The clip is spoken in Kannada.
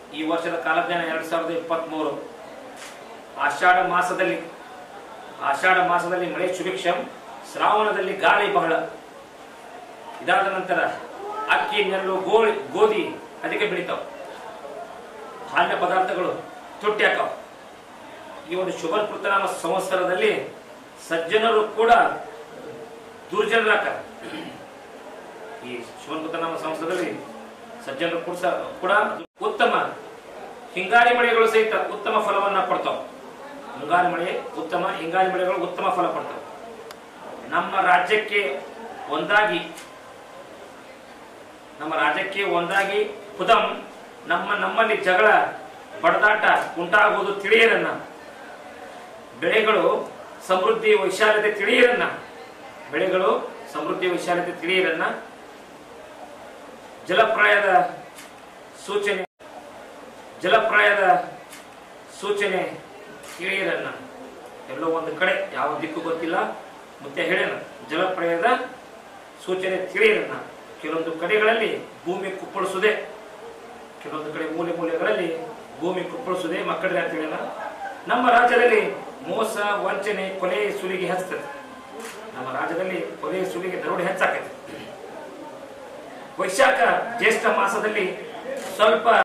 ಈ ವರ್ಷದ ಕಾಲಜ್ಞಾನ ಎರಡು ಸಾವಿರದ ಇಪ್ಪತ್ತ್ಮೂರು ಆಷಾಢ ಮಾಸದಲ್ಲಿ ಆಷಾಢ ಮಾಸದಲ್ಲಿ ಮಳೆ ಸುಭಿಕ್ಷಂ ಶ್ರಾವಣದಲ್ಲಿ ಗಾಳಿ ಬಹಳ ಇದಾದ ನಂತರ ಅಕ್ಕಿ ನೆಲ್ಲು ಗೋಳಿ ಗೋಧಿ ಅಧಿಕ ಬೆಳಿತಾವ ಧಾನ್ಯ ಪದಾರ್ಥಗಳು ತುಟ್ಟಿ ಹಾಕವ ಈ ಒಂದು ಶುಭ ಕೃತನಾಮ ಸಂವತ್ಸರದಲ್ಲಿ ಸಜ್ಜನರು ಕೂಡ ದುರ್ಜನರಾಕ ಈ ಶುಭ ಕೃತನಾಮ ಸಂವತ್ಸರದಲ್ಲಿ ಸಜ್ಜನರು ಕೂಡ ಸ- ಕೂಡ ಉತ್ತಮ ಹಿಂಗಾರಿ ಮಳೆಗಳು ಸಹಿತ ಉತ್ತಮ ಫಲವನ್ನ ಕೊಡ್ತಾವ ಮುಂಗಾರು ಮಳೆ ಉತ್ತಮ ಹಿಂಗಾರಿ ಮಳೆಗಳು ಉತ್ತಮ ಫಲ ಕೊಡ್ತಾವ ನಮ್ಮ ರಾಜ್ಯಕ್ಕೆ ಒಂದಾಗಿ ನಮ್ಮ ರಾಜ್ಯಕ್ಕೆ ಒಂದಾಗಿ ಖುದಂ ನಮ್ಮ ನಮ್ಮಲ್ಲಿ ಜಗಳ ಬಡದಾಟ ಉಂಟಾಗುವುದು ತಿಳಿಯರನ್ನ ಬೆಳೆಗಳು ಸಮೃದ್ಧಿ ವೈಶಾಲ್ಯತೆ ತಿಳಿಯರನ್ನ ಬೆಳೆಗಳು ಸಮೃದ್ಧಿ ವೈಶಾಲ್ಯತೆ ತಿಳಿಯರನ್ನ ಜಲಪ್ರಾಯದ ಸೂಚನೆ ಜಲಪ್ರಾಯದ ಸೂಚನೆ ತಿಳಿಯರನ್ನ ಎಲ್ಲೋ ಒಂದು ಕಡೆ ಯಾವ ದಿಕ್ಕು ಗೊತ್ತಿಲ್ಲ ಮತ್ತೆ ಹೇಳೋಣ ಜಲಪ್ರಾಯದ ಸೂಚನೆ ತಿಳಿಯರನ್ನ ಕೆಲವೊಂದು ಕಡೆಗಳಲ್ಲಿ ಭೂಮಿ ಕುಪ್ಪಳಿಸುವುದೇ ಕೆಲವೊಂದು ಕಡೆ ಮೂಲೆ ಮೂಲೆಗಳಲ್ಲಿ ಭೂಮಿ ಕುಪ್ಪಳಿಸುವುದೇ ಮಕ್ಕಳಿಗೆ ಅಂತ ಹೇಳೋಣ ನಮ್ಮ ರಾಜ್ಯದಲ್ಲಿ ಮೋಸ ವಂಚನೆ ಕೊಲೆ ಸುಲಿಗೆ ಹೆಚ್ಚುತ್ತದೆ ನಮ್ಮ ರಾಜ್ಯದಲ್ಲಿ ಕೊಲೆ ಸುಲಿಗೆ ದರೋಡೆ ಹೆಚ್ಚಾಕೈತೆ ವೈಶಾಖ ಜ್ಯೇಷ್ಠ ಮಾಸದಲ್ಲಿ ಸ್ವಲ್ಪ